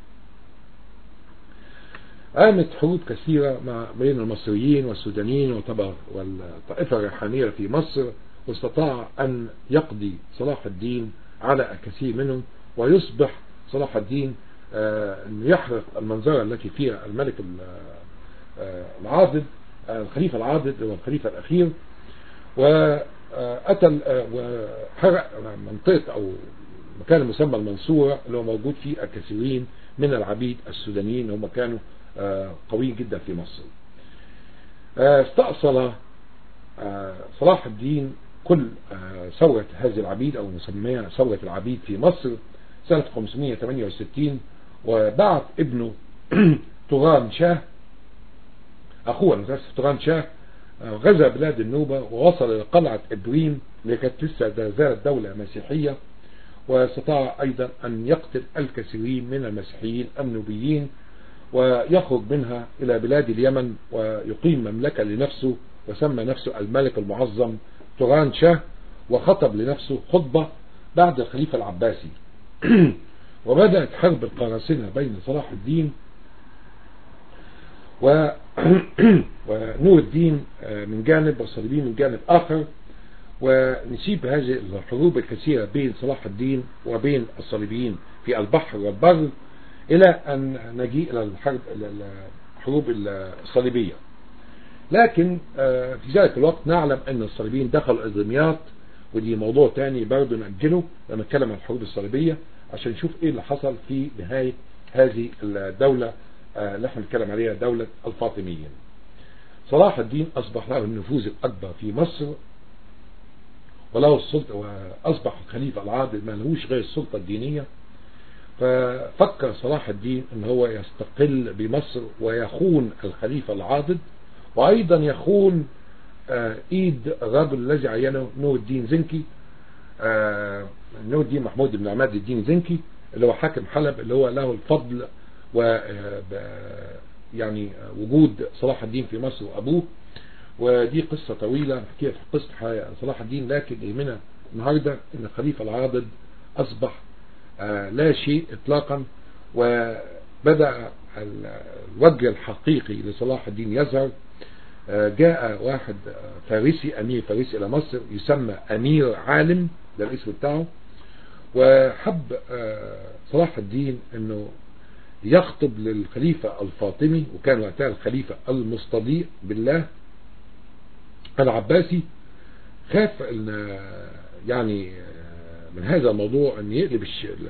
قامت حروب كثيرة مع بين المصريين والسودانيين وطبعا والطائفة الريحانية في مصر واستطاع أن يقضي صلاح الدين على الكثير منهم ويصبح صلاح الدين أن يحرق المنظرة التي فيها الملك العاضد الخليفة العاضد هو الخليفة الأخير وأتى وحرق منطقة أو مكان مسمى المنصورة اللي هو موجود فيه الكثيرين من العبيد السودانيين هم كانوا قوي جدا في مصر استأصل صلاح الدين كل ثورة هذه العبيد أو مسميها ثورة العبيد في مصر سنة 568 وبعث ابنه طغان شاه أخوه المتأسف طغان شاه غزا بلاد النوبة ووصل إلى قلعة إبريم اللي كانت لسه زالت دولة مسيحية واستطاع أيضا أن يقتل الكثيرين من المسيحيين النوبيين ويخرج منها إلى بلاد اليمن ويقيم مملكة لنفسه وسمى نفسه الملك المعظم توران شاه وخطب لنفسه خطبة بعد الخليفة العباسي وبدأت حرب القراصنة بين صلاح الدين و ونور الدين من جانب والصليبيين من جانب آخر ونسيب هذه الحروب الكثيرة بين صلاح الدين وبين الصليبيين في البحر والبر إلى أن نجيء إلى الحرب الحروب الصليبية لكن في ذلك الوقت نعلم أن الصليبيين دخلوا دمياط ودي موضوع تاني برضه نأجله لما نتكلم عن الحروب الصليبية عشان نشوف ايه اللي حصل في نهاية هذه الدولة اللي احنا بنتكلم عليها دولة الفاطميين صلاح الدين أصبح له النفوذ الأكبر في مصر وله السلطة وأصبح الخليفة العادل ما لهوش غير السلطة الدينية ففكر صلاح الدين ان هو يستقل بمصر ويخون الخليفة العاضد وايضا يخون ايد الرجل الذي عينه نور الدين زنكي نور الدين محمود بن عماد الدين زنكي اللي هو حاكم حلب اللي هو له الفضل و يعني وجود صلاح الدين في مصر وابوه ودي قصة طويلة نحكيها في قصة صلاح الدين لكن يهمنا النهاردة ان الخليفة العاضد اصبح آه لا شيء اطلاقا بدأ الوجه الحقيقي لصلاح الدين يظهر جاء واحد فارسي أمير فارسي إلى مصر يسمى أمير عالم ده الاسم بتاعه وحب صلاح الدين أنه يخطب للخليفة الفاطمي وكان وقتها الخليفة المستضيء بالله العباسي خاف ان يعني من هذا الموضوع ان يقلب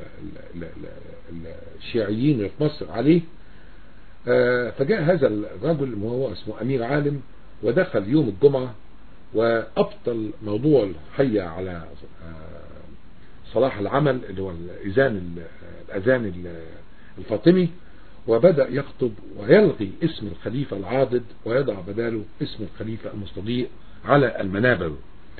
الشيعيين في مصر عليه فجاء هذا الرجل وهو اسمه امير عالم ودخل يوم الجمعة وابطل موضوع الحية على صلاح العمل اللي هو الاذان الاذان الفاطمي وبدأ يخطب ويلغي اسم الخليفة العاضد ويضع بداله اسم الخليفة المستضيء على المنابر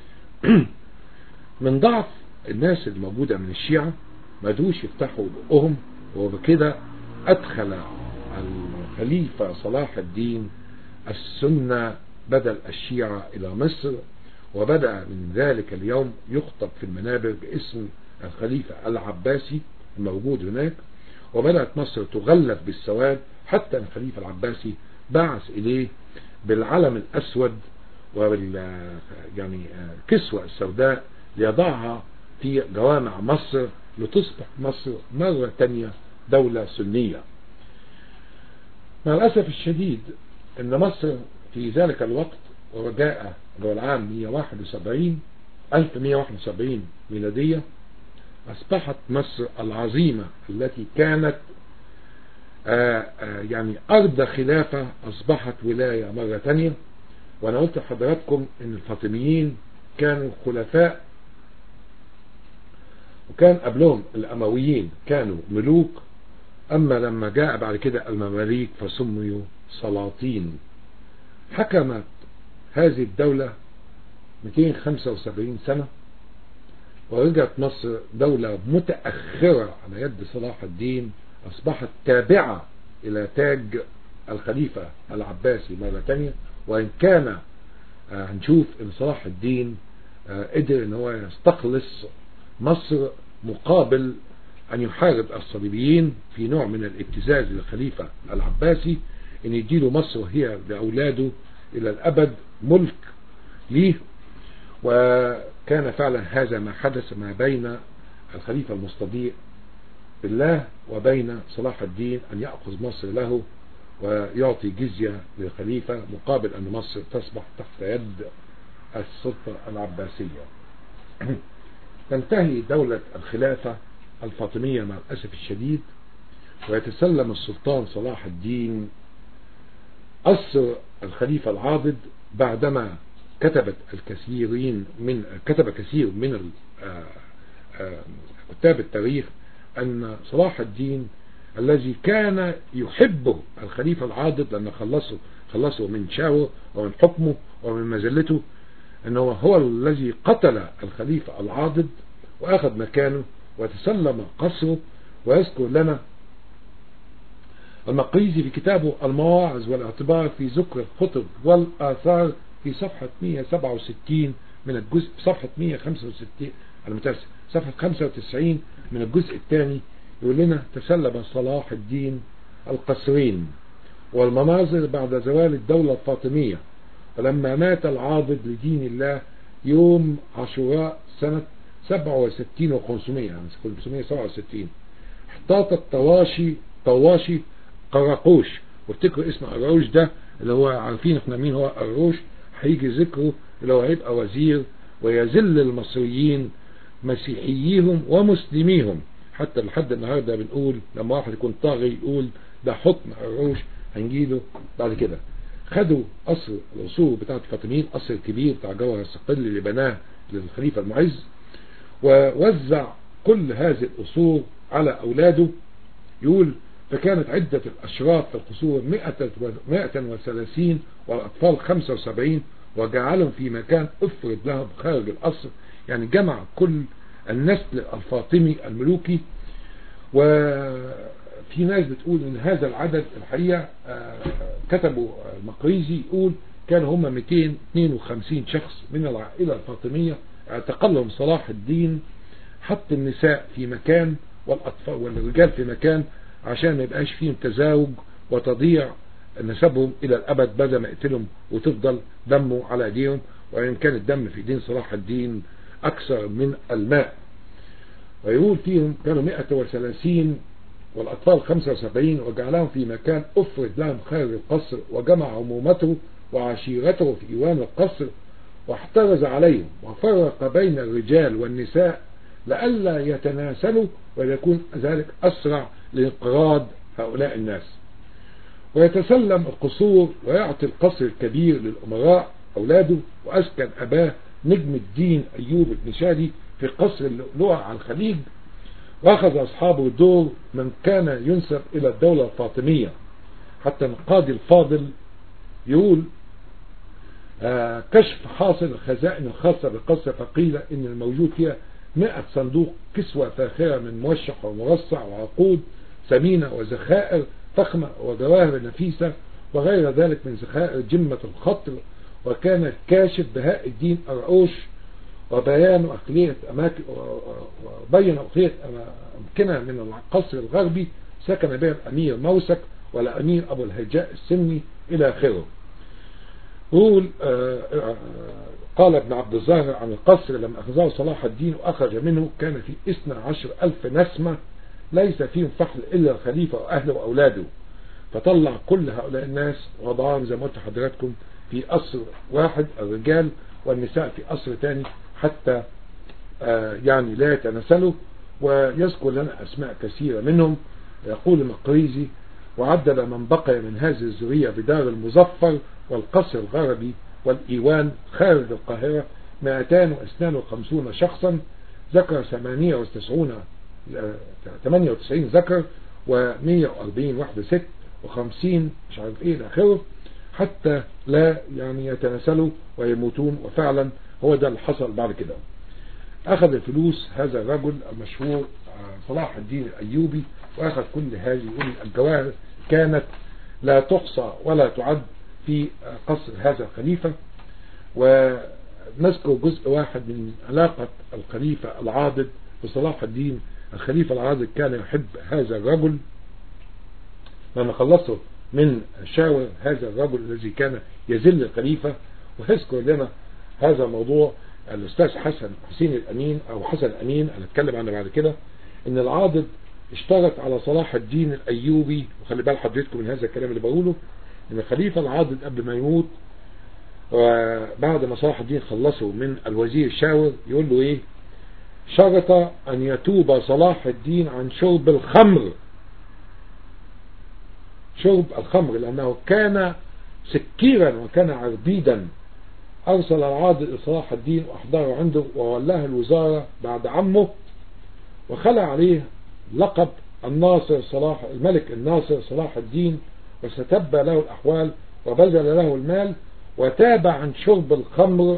من ضعف الناس الموجودة من الشيعة ما دوش يفتحوا بقهم وبكده أدخل الخليفة صلاح الدين السنة بدل الشيعة إلى مصر وبدأ من ذلك اليوم يخطب في المنابر باسم الخليفة العباسي الموجود هناك وبدأت مصر تغلف بالسواد حتى الخليفة العباسي بعث إليه بالعلم الأسود وبال يعني كسوة السوداء ليضعها في جوامع مصر لتصبح مصر مرة تانية دولة سنية مع الأسف الشديد أن مصر في ذلك الوقت وجاء اللي هو العام 171 1171 ميلادية أصبحت مصر العظيمة التي كانت آآ آآ يعني أرض خلافة أصبحت ولاية مرة تانية وأنا قلت لحضراتكم أن الفاطميين كانوا خلفاء وكان قبلهم الأمويين كانوا ملوك أما لما جاء بعد كده المماليك فسميوا سلاطين حكمت هذه الدولة 275 سنة ورجعت مصر دولة متأخرة على يد صلاح الدين أصبحت تابعة إلى تاج الخليفة العباسي مرة تانية وإن كان هنشوف إن صلاح الدين قدر إن هو يستخلص مصر مقابل أن يحارب الصليبيين في نوع من الابتزاز للخليفة العباسي إن يديله مصر هي لأولاده إلى الأبد ملك ليه وكان فعلا هذا ما حدث ما بين الخليفة المستضيء بالله وبين صلاح الدين أن يأخذ مصر له ويعطي جزية للخليفة مقابل أن مصر تصبح تحت يد السلطة العباسية تنتهي دولة الخلافة الفاطمية مع الأسف الشديد ويتسلم السلطان صلاح الدين أسر الخليفة العاضد بعدما كتبت الكثيرين من كتب كثير من كتاب التاريخ أن صلاح الدين الذي كان يحبه الخليفة العاضد لأن خلصه خلصه من شاوه ومن حكمه ومن مزلته أنه هو الذي قتل الخليفة العاضد وأخذ مكانه وتسلم قصره ويذكر لنا المقريزي في كتابه المواعظ والاعتبار في ذكر الخطب والآثار في صفحة 167 من الجزء صفحة 165 المتاسف صفحة 95 من الجزء الثاني يقول لنا تسلم صلاح الدين القصرين والمناظر بعد زوال الدولة الفاطمية ولما مات العاضد لدين الله يوم عاشوراء سنة 67 و 500 يعني 567 احتاطت طواشي طواشي قراقوش وافتكروا اسم قراقوش ده اللي هو عارفين احنا مين هو قراقوش هيجي ذكره اللي هو هيبقى وزير ويذل المصريين مسيحييهم ومسلميهم حتى لحد النهارده بنقول لما واحد يكون طاغي يقول ده حكم قراقوش هنجيله بعد كده خدوا قصر القصور بتاعت الفاطميين قصر الكبير بتاع جوهر الصقل اللي بناه للخليفة المعز ووزع كل هذه القصور على أولاده يقول فكانت عدة الأشراف في القصور 130 والأطفال 75 وجعلهم في مكان افرد لهم خارج القصر يعني جمع كل النسل الفاطمي الملوكي وفي ناس بتقول ان هذا العدد الحقيقة كتبوا المقريزي يقول كان هم 252 شخص من العائلة الفاطمية اعتقلهم صلاح الدين حط النساء في مكان والأطفال والرجال في مكان عشان ما يبقاش فيهم تزاوج وتضيع نسبهم الى الابد بدل ما يقتلهم وتفضل دمه على ايديهم وان كان الدم في دين صلاح الدين اكثر من الماء ويقول فيهم كانوا 130 والأطفال 75 وجعلهم في مكان أفرد لهم خارج القصر وجمع عمومته وعشيرته في إيوان القصر واحترز عليهم وفرق بين الرجال والنساء لئلا يتناسلوا ويكون ذلك أسرع لانقراض هؤلاء الناس ويتسلم القصور ويعطي القصر الكبير للأمراء أولاده وأسكن أباه نجم الدين أيوب بن شادي في قصر اللؤلؤة على الخليج واخذ أصحابه دور من كان ينسب إلى الدولة الفاطمية حتى القاضي الفاضل يقول آه كشف حاصل الخزائن الخاصة بالقصر فقيل إن الموجود فيها 100 صندوق كسوة فاخرة من موشح ومرصع وعقود ثمينة وذخائر فخمة وجواهر نفيسة وغير ذلك من ذخائر جمة الخطر وكان الكاشف بهاء الدين أرعوش وبيان أقلية أماكن وبين أقلية أمكنة من القصر الغربي سكن بها الأمير موسك والأمير أبو الهجاء السني إلى آخره يقول قال ابن عبد الظاهر عن القصر لما أخذه صلاح الدين وأخرج منه كان في إثنى عشر ألف نسمة ليس فيهم فحل إلا الخليفة وأهله وأولاده فطلع كل هؤلاء الناس وضعهم زي ما قلت حضراتكم في قصر واحد الرجال والنساء في قصر ثاني حتى يعني لا يتناسلوا ويذكر لنا أسماء كثيرة منهم يقول المقريزي وعدل من بقي من هذه الذرية بدار المظفر والقصر الغربي والإيوان خارج القاهرة 252 شخصا ذكر 98 98 ذكر و140 واحدة ست و50 مش عارف ايه الاخره حتى لا يعني يتناسلوا ويموتون وفعلا هو ده اللي حصل بعد كده اخذ الفلوس هذا الرجل المشهور صلاح الدين الايوبي واخذ كل هذه الجواهر كانت لا تحصى ولا تعد في قصر هذا الخليفة ونذكر جزء واحد من علاقة الخليفة العاضد بصلاح الدين الخليفة العاضد كان يحب هذا الرجل لما خلصه من شاور هذا الرجل الذي كان يذل الخليفة ويذكر لنا هذا الموضوع الأستاذ حسن حسين الأمين أو حسن الأمين أنا أتكلم عنه بعد كده إن العاضد اشترط على صلاح الدين الأيوبي وخلي بال حضرتكم من هذا الكلام اللي بقوله إن الخليفة العاضد قبل ما يموت وبعد ما صلاح الدين خلصه من الوزير شاور يقول له إيه شرط أن يتوب صلاح الدين عن شرب الخمر شرب الخمر لأنه كان سكيرا وكان عربيدا أرسل العاضد لصلاح الدين وأحضره عنده وولاه الوزارة بعد عمه وخلع عليه لقب الناصر صلاح الملك الناصر صلاح الدين وستبى له الأحوال وبذل له المال وتاب عن شرب الخمر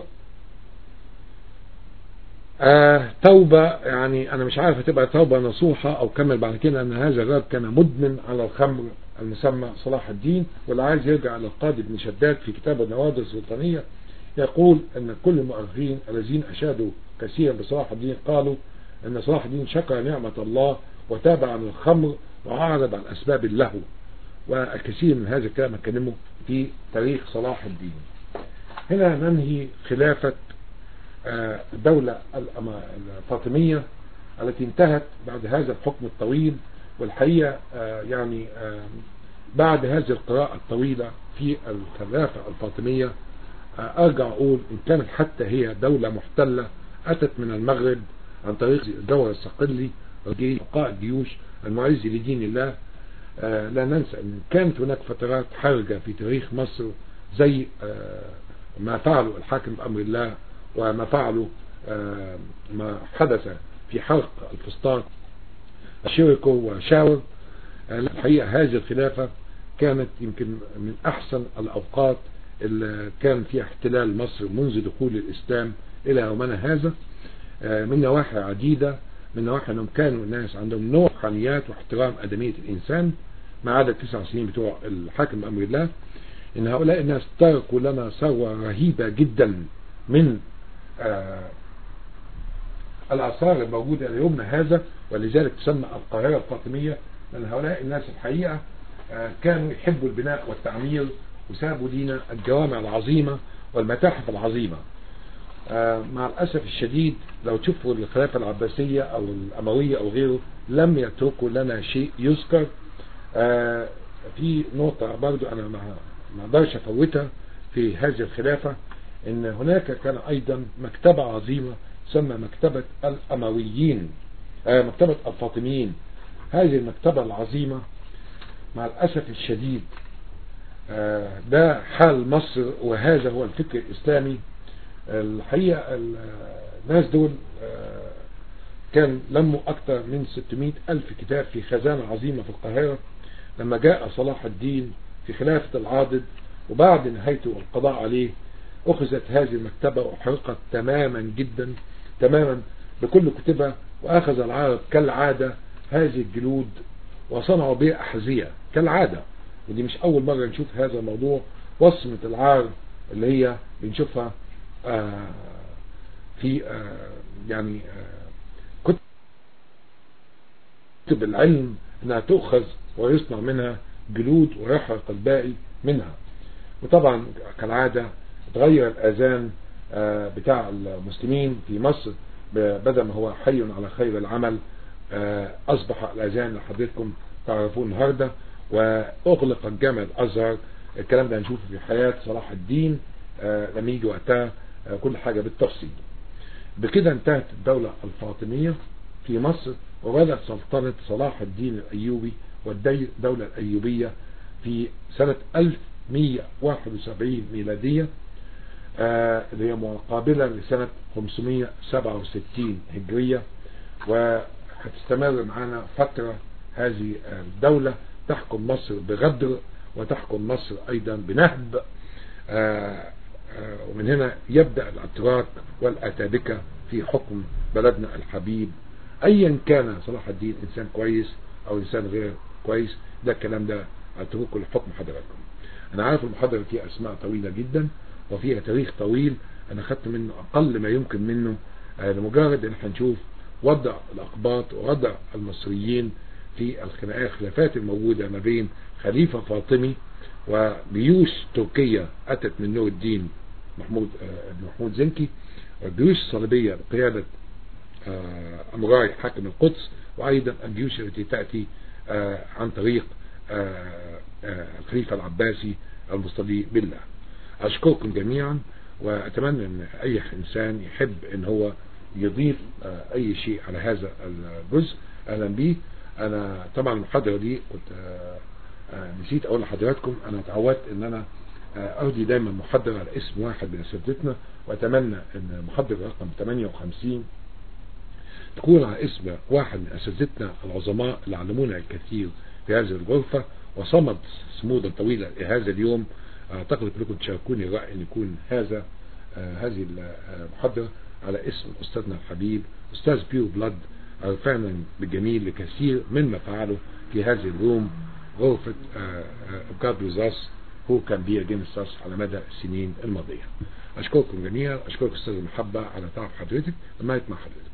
آه توبة يعني أنا مش عارف هتبقى توبة نصوحة أو كمل بعد كده أن هذا الرجل كان مدمن على الخمر المسمى صلاح الدين واللي عايز يرجع للقاضي بن شداد في كتاب النوادر السلطانية يقول أن كل المؤرخين الذين أشادوا كثيرا بصلاح الدين قالوا أن صلاح الدين شكر نعمة الله وتاب عن الخمر وأعرض عن أسباب اللهو والكثير من هذا الكلام أكلمه في تاريخ صلاح الدين هنا ننهي خلافة الدولة الفاطمية التي انتهت بعد هذا الحكم الطويل والحقيقة يعني بعد هذه القراءة الطويلة في الخلافة الفاطمية أرجع أقول إن كانت حتى هي دولة محتلة أتت من المغرب عن طريق الجوهر الصقلي قائد جيوش المعز لدين الله لا ننسى أن كانت هناك فترات حرجة في تاريخ مصر زي ما فعله الحاكم بأمر الله وما فعله ما حدث في حرق الفسطاط شيركو وشاور الحقيقة هذه الخلافة كانت يمكن من أحسن الأوقات اللي كان فيها احتلال مصر منذ دخول الإسلام إلى يومنا هذا من نواحي عديدة من نواحي أنهم كانوا الناس عندهم نوع روحانيات واحترام أدمية الإنسان ما عدا التسع سنين بتوع الحاكم بأمر الله إن هؤلاء الناس تركوا لنا ثروة رهيبة جدا من آه الآثار الموجودة ليومنا هذا ولذلك تسمى القاهرة الفاطمية لأن هؤلاء الناس الحقيقة كانوا يحبوا البناء والتعمير وسابوا لينا الجوامع العظيمة والمتاحف العظيمة مع الأسف الشديد لو تشوفوا الخلافة العباسية أو الأموية أو غيره لم يتركوا لنا شيء يذكر في نقطة برضو أنا ما اقدرش أفوتها في هذه الخلافة ان هناك كان ايضا مكتبة عظيمة تسمى مكتبة الامويين آه مكتبة الفاطميين هذه المكتبة العظيمة مع الاسف الشديد آه ده حال مصر وهذا هو الفكر الاسلامي الحقيقة الناس دول آه كان لموا اكثر من 600 الف كتاب في خزانة عظيمة في القاهرة لما جاء صلاح الدين في خلافة العاضد وبعد نهايته القضاء عليه أخذت هذه المكتبة وحرقت تماما جدا تماما بكل كتبها وأخذ العرب كالعادة هذه الجلود وصنعوا بها أحذية كالعادة ودي مش أول مرة نشوف هذا الموضوع وصمة العار اللي هي بنشوفها آه في آه يعني آه كتب العلم انها تؤخذ ويصنع منها جلود ويحرق الباقي منها وطبعا كالعادة تغير الأذان بتاع المسلمين في مصر بدل ما هو حي على خير العمل أصبح الأذان اللي حضرتكم تعرفوه النهاردة وأغلق الجامع الأزهر الكلام ده هنشوفه في حياة صلاح الدين لما يجي وقتها كل حاجة بالتفصيل بكده انتهت الدولة الفاطمية في مصر وبدأت سلطنة صلاح الدين الأيوبي والدولة الأيوبية في سنة 1171 ميلادية اللي هي مقابلة لسنة 567 هجرية وهتستمر معنا فترة هذه الدولة تحكم مصر بغدر وتحكم مصر أيضا بنهب ومن هنا يبدأ الأتراك والأتابكة في حكم بلدنا الحبيب أيا كان صلاح الدين إنسان كويس أو إنسان غير كويس ده الكلام ده أتركه لحكم حضراتكم أنا عارف المحاضرة فيها أسماء طويلة جدا وفيها تاريخ طويل أنا خدت منه أقل ما يمكن منه لمجرد أن احنا نشوف وضع الأقباط ووضع المصريين في الخلافات الموجودة ما بين خليفة فاطمي وجيوش تركية أتت من نور الدين محمود محمود زنكي والجيوش الصليبية بقيادة أمراي حاكم القدس وأيضا الجيوش التي تأتي عن طريق الخليفة العباسي المصطفى بالله أشكركم جميعا وأتمنى أن أي إنسان يحب أن هو يضيف أي شيء على هذا الجزء أهلا به أنا طبعا المحاضرة دي كنت نسيت أقول لحضراتكم أنا اتعودت أن أنا أهدي دايما محاضرة على اسم واحد من أساتذتنا وأتمنى أن المحاضرة رقم 58 تكون على اسم واحد من أساتذتنا العظماء اللي علمونا الكثير في هذه الغرفة وصمد صمودا طويلا لهذا اليوم أعتقد كلكم تشاركوني الرأي أن يكون هذا آه هذه المحاضرة على اسم أستاذنا الحبيب أستاذ بيو بلاد عرفانا بالجميل لكثير مما فعله في هذه الروم غرفة God with us who can be against us على مدى السنين الماضية أشكركم جميعا أشكرك أستاذ المحبة على تعب حضرتك لما مع حضرتك